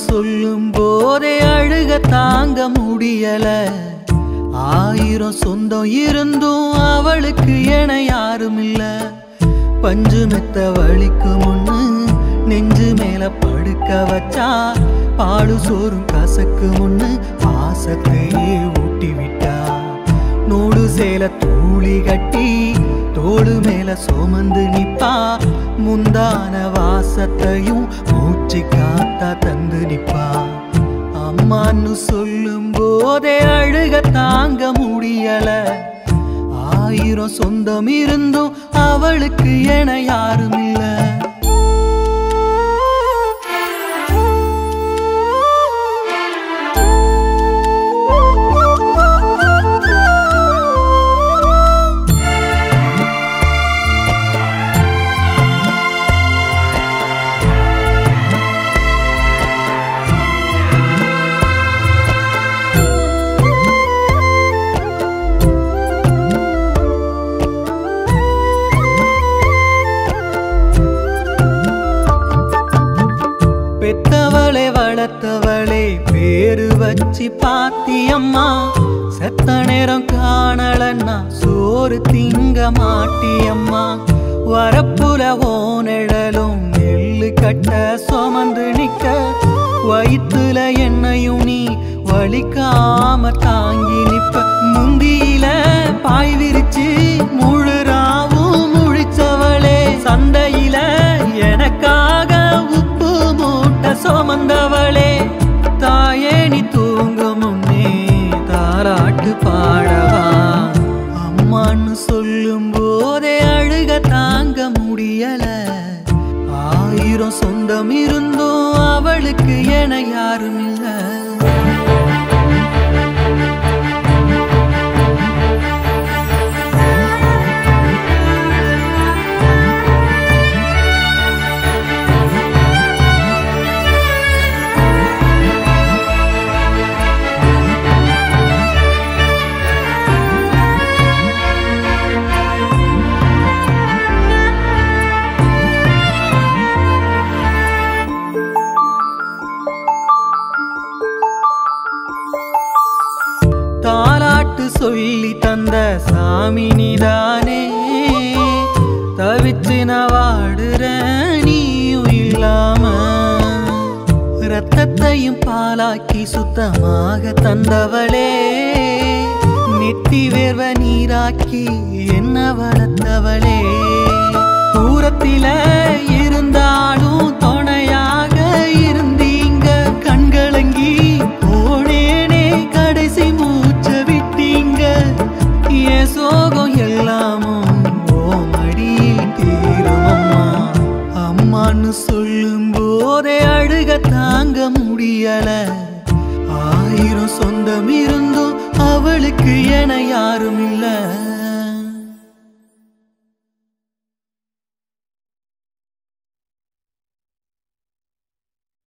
சொல்லும் போதே அழுக தாங்க முடியல ஆயிரம் சொந்தம் இருந்தும் அவளுக்கு என யாரும் இல்ல பஞ்சு மெத்த வலிக்கு முன்னு நெஞ்சு மேல படுக்க வச்சா பாடு சோறும் கசக்கு முன்னு பாசத்தையே ஊட்டி விட்டா நூடு சேல தூளி கட்டி தோடு மேல சுமந்து நிப்பா முந்தான வாசத்தையும் மூச்சு காத்தா தந்து நிப்பா அம்மான்னு சொல்லும் போதே அழுக தாங்க முடியல ஆயிரம் சொந்தம் இருந்தும் அவளுக்கு என யாரும் இல்ல பெத்தவளே வளர்த்தவளே பேரு வச்சு பாத்தியம்மா செத்த நேரம் காணலன்னா சோறு திங்க மாட்டியம்மா வரப்புல ஓனழலும் நெல்லு கட்ட சுமந்து நிக்க வயிற்றுல என்னையும் நீ வலிக்காம தாங்கி நிப்ப முந்தியில பாய் விரிச்சு முழுராவும் முழிச்சவளே சந்தையில எனக்காக உப்பு மூட்டை சுமந்தவளே தாயே நீ தூங்கும் முன்னே தாராட்டு பாடவா அம்மான்னு சொல்லும் போதே அழுக தாங்க முடியல ஆயிரம் சொந்தம் இருந்தும் அவளுக்கு என யாரும் இல்லை தாலாட்டு சொல்லி தந்த சாமி நீதானே தவிச்சு நான் வாடுறேன் நீயும் இல்லாம ரத்தத்தையும் பாலாக்கி சுத்தமாக தந்தவளே நெத்தி வேர்வ நீராக்கி என்ன வளர்த்தவளே தூரத்தில இருந்தாலும் துணையாக இருந்தீங்க கண்களங்கி போனேனே கடைசி மூச்ச விட்டீங்க என் சோகம் எல்லாமும் ஓ மடியில் தீரும் அம்மா அம்மான்னு சொல்லும் போதே அழுக தாங்க முடியல ஆயிரம் சொந்தம் இருந்தும் அவளுக்கு என யாரும் இல்லை